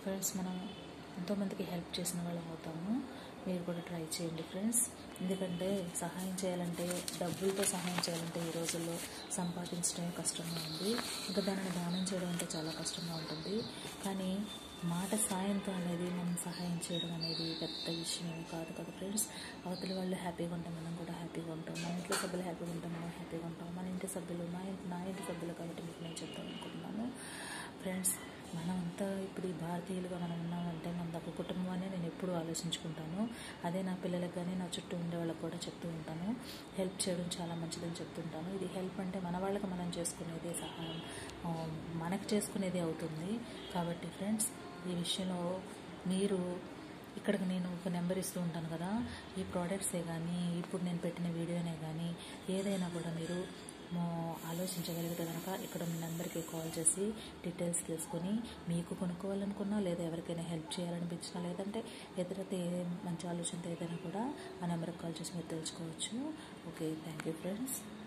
friends మనం ఎంతోమందికి help చేసిన వాళ్ళం అవుతాము మీరు కూడా ట్రై చేయండి ఫ్రెండ్స్ ఎందుకంటే సహాయం చేయాలంటే డబ్బులతో సహాయం చేయాలంటే ఈ రోజుల్లో సంపాదించడమే కష్టంగా ఉంది ఇంకా దానిని దానం చేయడం అంటే చాలా కష్టంగా ఉంటుంది కానీ మాట సాయంతో అనేది మనం సహాయం చేయడం అనేది పెద్ద విషయం ఏమీ కాదు కదా ఫ్రెండ్స్ అవతలి వాళ్ళు హ్యాపీగా ఉంటాం మనం కూడా హ్యాపీగా ఉంటాం మన ఇంట్లో సభ్యులు హ్యాపీగా ఉంటాం మనం హ్యాపీగా ఉంటాం మన ఇంటి సభ్యులు మా ఇంటి నా ఇంటి సభ్యులు కాబట్టి మీకు నేను చెప్తాను అనుకుంటున్నాను ఫ్రెండ్స్ మనమంతా ఇప్పుడు ఈ భారతీయులుగా మనం ఉన్నామంటే మన ఒక కుటుంబం అని నేను ఎప్పుడూ ఆలోచించుకుంటాను అదే నా పిల్లలకు కానీ నా చుట్టూ ఉండే వాళ్ళకి కూడా చెప్తూ ఉంటాను హెల్ప్ చేయడం చాలా మంచిదని చెప్తుంటాను ఇది హెల్ప్ అంటే మన వాళ్ళకి మనం చేసుకునేదే సహాయం ఆ, మనకు చేసుకునేదే అవుతుంది కాబట్టి ఫ్రెండ్స్ ఈ విషయంలో మీరు ఇక్కడికి నేను ఒక నెంబర్ ఇస్తూ ఉంటాను కదా ఈ ప్రోడక్ట్సే కానీ ఇప్పుడు నేను పెట్టిన వీడియోనే కానీ ఏదైనా కూడా మీరు మో ఆలోచించగలిగితే కనుక ఇక్కడ ఉన్న నెంబర్కి కాల్ చేసి డీటెయిల్స్ తెలుసుకొని మీకు కొనుక్కోవాలనుకున్నా లేదా ఎవరికైనా హెల్ప్ చేయాలనిపించినా లేదంటే ఎదురైతే ఏ మంచి ఆలోచనతో ఏదైనా కూడా ఆ నెంబర్కి కాల్ చేసి మీరు తెలుసుకోవచ్చు ఓకే థ్యాంక్ యూ ఫ్రెండ్స్